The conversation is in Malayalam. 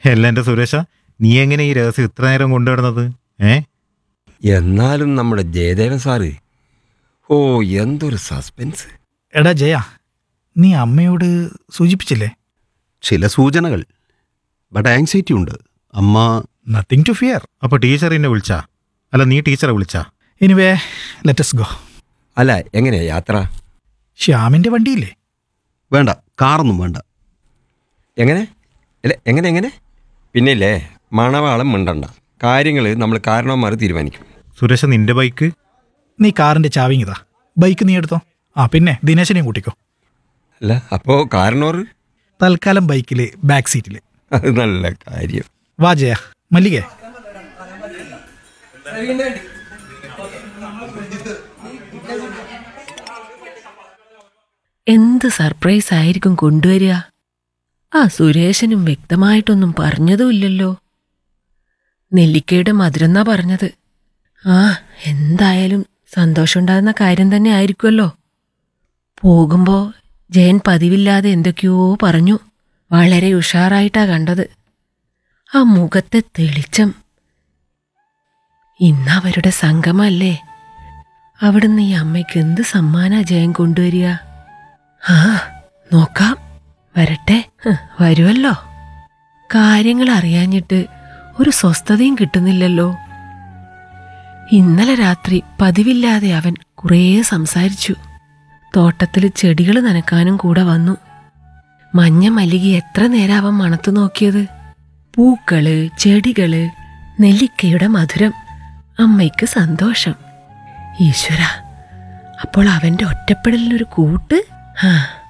അല്ല എൻ്റെ സുരേഷ നീ എങ്ങനെ ഈ രഹസ്യം ഇത്ര നേരം കൊണ്ടുവരുന്നത് ഏ എന്നാലും നമ്മുടെ ജയദേവൻ സാറ് ഓ എന്തൊരു സസ്പെൻസ് എടാ ജയ നീ അമ്മയോട് സൂചിപ്പിച്ചില്ലേ ചില സൂചനകൾ ബട്ട് ആങ്സൈറ്റി ഉണ്ട് അമ്മ നത്തിങ് ടു ഫിയർ അപ്പൊ ടീച്ചറിനെ വിളിച്ചാ അല്ല നീ ടീച്ചറെ വിളിച്ചാ എനിവേ ലെറ്റസ് ഗോ അല്ല എങ്ങനെയാ യാത്ര ശ്യാമിന്റെ വണ്ടിയില്ലേ വേണ്ട കാറൊന്നും വേണ്ട എങ്ങനെ അല്ല എങ്ങനെ എങ്ങനെ പിന്നെ ഇല്ലേ മണവാളം മിണ്ടണ്ട കാര്യങ്ങൾ നമ്മൾ കാരണവന്മാർ തീരുമാനിക്കും സുരേഷ നിന്റെ ബൈക്ക് നീ കാറിന്റെ ചാവിങ് ഇതാ ബൈക്ക് നീ എടുത്തോ ആ പിന്നെ ദിനേശനെയും കൂട്ടിക്കോ അല്ല അപ്പോൾ കാരണവർ തൽക്കാലം ബൈക്കിൽ ബാക്ക് സീറ്റിൽ അത് നല്ല കാര്യം വാ ജയ മല്ലികേ എന്ത് സർപ്രൈസ് ആയിരിക്കും കൊണ്ടുവരിക ആ സുരേഷനും വ്യക്തമായിട്ടൊന്നും പറഞ്ഞതുമില്ലല്ലോ നെല്ലിക്കയുടെ മധുരെന്നാ പറഞ്ഞത് ആ എന്തായാലും സന്തോഷമുണ്ടാകുന്ന കാര്യം തന്നെ ആയിരിക്കുമല്ലോ പോകുമ്പോ ജയൻ പതിവില്ലാതെ എന്തൊക്കെയോ പറഞ്ഞു വളരെ ഉഷാറായിട്ടാ കണ്ടത് ആ മുഖത്തെ തെളിച്ചം ഇന്നവരുടെ സംഗമല്ലേ അവിടുന്ന് ഈ അമ്മയ്ക്ക് എന്ത് സമ്മാനാ ജയൻ കൊണ്ടുവരിക ആ നോക്കാം വരട്ടെ ഹ്, വരുമല്ലോ കാര്യങ്ങൾ അറിയാഞ്ഞിട്ട് ഒരു സ്വസ്ഥതയും കിട്ടുന്നില്ലല്ലോ ഇന്നലെ രാത്രി പതിവില്ലാതെ അവൻ കുറേ സംസാരിച്ചു തോട്ടത്തിൽ ചെടികൾ നനക്കാനും കൂടെ വന്നു മഞ്ഞ മല്ലിക എത്ര നേരം അവൻ മണത്തു നോക്കിയത് പൂക്കള് ചെടികള് നെല്ലിക്കയുടെ മധുരം അമ്മയ്ക്ക് സന്തോഷം ഈശ്വര അപ്പോൾ അവന്റെ ഒറ്റപ്പെടലിനൊരു കൂട്ട് ആ